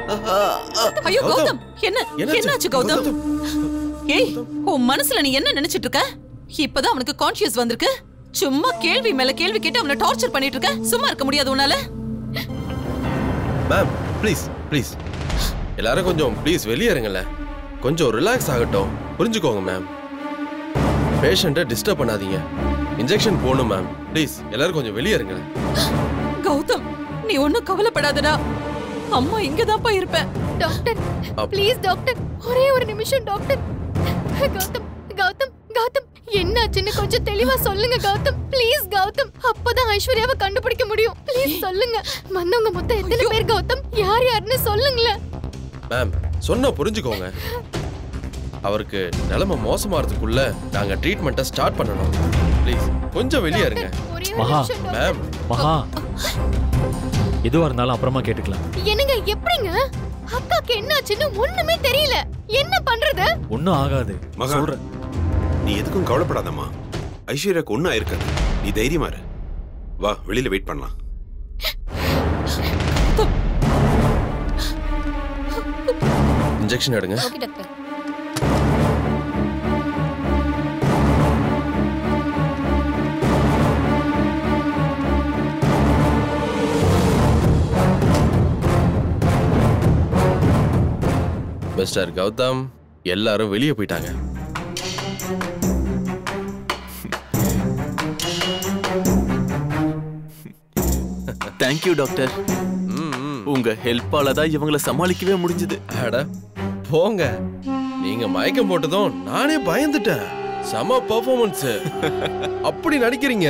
ஐயோ கௌதம். கௌதம் என்ன என்னாச்சு? என்னாச்சு கௌதம் ஏய் உன் மனசுல நீ என்ன நினைச்சிட்டு இருக்க இப்பதான் அவனுக்கு கான்ஷியஸ் வந்திருக்கு சும்மா கேள்வி மேல கேள்வி கேட்டு அவனை டார்ச்சர் பண்ணிட்டு இருக்க சும்மா இருக்க முடியாது உன்னால மேம் ப்ளீஸ் ப்ளீஸ் எல்லாரும் கொஞ்சம் ப்ளீஸ் வெளியே இருங்களேன் கொஞ்சம் ரிலாக்ஸ் ஆகட்டும் புரிஞ்சுக்கோங்க மேம் பேஷண்ட்டை டிஸ்டர்ப் பண்ணாதீங்க இன்ஜெக்ஷன் போகணும் மேம் ப்ளீஸ் எல்லாரும் கொஞ்சம் வெளியே இருங்களேன் கௌதம் நீ ஒண்ணும் கவலைப்படாதடா அம்மா இங்கதான்ப்பா இருப்பேன் டாக்டர் அப்- ப்ளீஸ் டாக்டர் ஒரே ஒரு நிமிஷம் டாக்டர் கௌதம் கௌதம் கௌதம் என்னாச்சுன்னு கொஞ்சம் தெளிவா சொல்லுங்க கௌதம் ப்ளீஸ் கௌதம் அப்பதான் ஐஸ்வர்யாவை கண்டுபிடிக்க முடியும் ப்ளீஸ் சொல்லுங்க வந்தவங்க மொத்தம் எத்தனை பேர் கௌதம் யார் யாருன்னு சொல்லுங்களேன் மேம் சொன்னா புரிஞ்சுக்கோங்க அவருக்கு நிலைமை மோசமாறதுக்குள்ள நாங்க ட்ரீட்மெண்ட்டை ஸ்டார்ட் பண்ணணும் ப்ளீஸ் கொஞ்சம் வெளியே இருங்க ஒரே ஒரு மகா. நிமிஷம் டாக்டர். மேம் மகா எதுவா இருந்தாலும் அப்புறமா கேட்டுக்கலாம் என்னங்க எப்படிங்க அக்காக்கு என்னாச்சுன்னு ஒண்ணுமே தெரியல என்ன பண்றது ஒன்றும் ஆகாது மகா சொல்றேன் நீ எதுக்கும் கவலைப்படாதம்மா ஐஸ்வர்யாக்கு ஒன்றும் ஆயிருக்காது நீ தைரியமா இரு வா வெளியில வெயிட் பண்ணலாம் இன்ஜெக்ஷன் எடுங்க ஓகே டாக்டர் மிஸ்டர் கௌதம் எல்லாரும் வெளியே போயிட்டாங்க தேங்க்யூ டாக்டர் ம், ம். உங்க ஹெல்ப்பால தான் இவங்கள சமாளிக்கவே முடிஞ்சது அட போங்க நீங்க மயக்கம் போட்டதும் நானே பயந்துட்டேன் செம பெர்ஃபார்மன்ஸ் அப்படி நடிக்கிறீங்க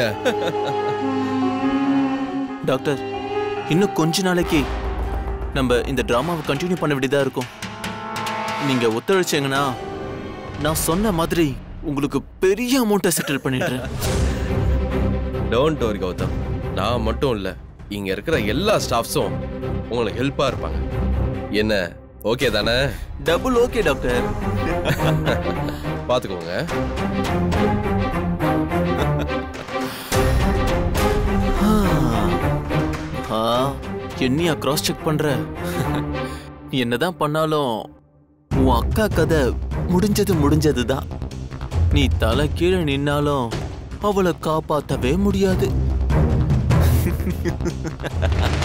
டாக்டர் இன்னும் கொஞ்ச நாளைக்கு நம்ம இந்த டிராமாவை கண்டினியூ பண்ண வேண்டியதா இருக்கும் நீங்க ஒத்துழைச்சீங்கன்னா நான் சொன்ன மாதிரி உங்களுக்கு பெரிய அமௌண்ட்டை செட்டில் பண்ணிடுறேன் டோன்ட் வரி கௌதம் நான் மட்டும் இல்ல இங்க இருக்கிற எல்லா ஸ்டாஃப்ஸும் உங்களுக்கு ஹெல்ப்பா இருப்பாங்க என்ன ஓகே தானே டபுள் ஓகே டாக்டர் பாத்துக்கோங்க ஆ என்னையா கிராஸ் செக் பண்ற என்னதான் பண்ணாலும் உன் அக்கா கதை முடிஞ்சது முடிஞ்சதுதான் நீ தலை கீழே நின்னாலும் அவளை காப்பாத்தவே முடியாது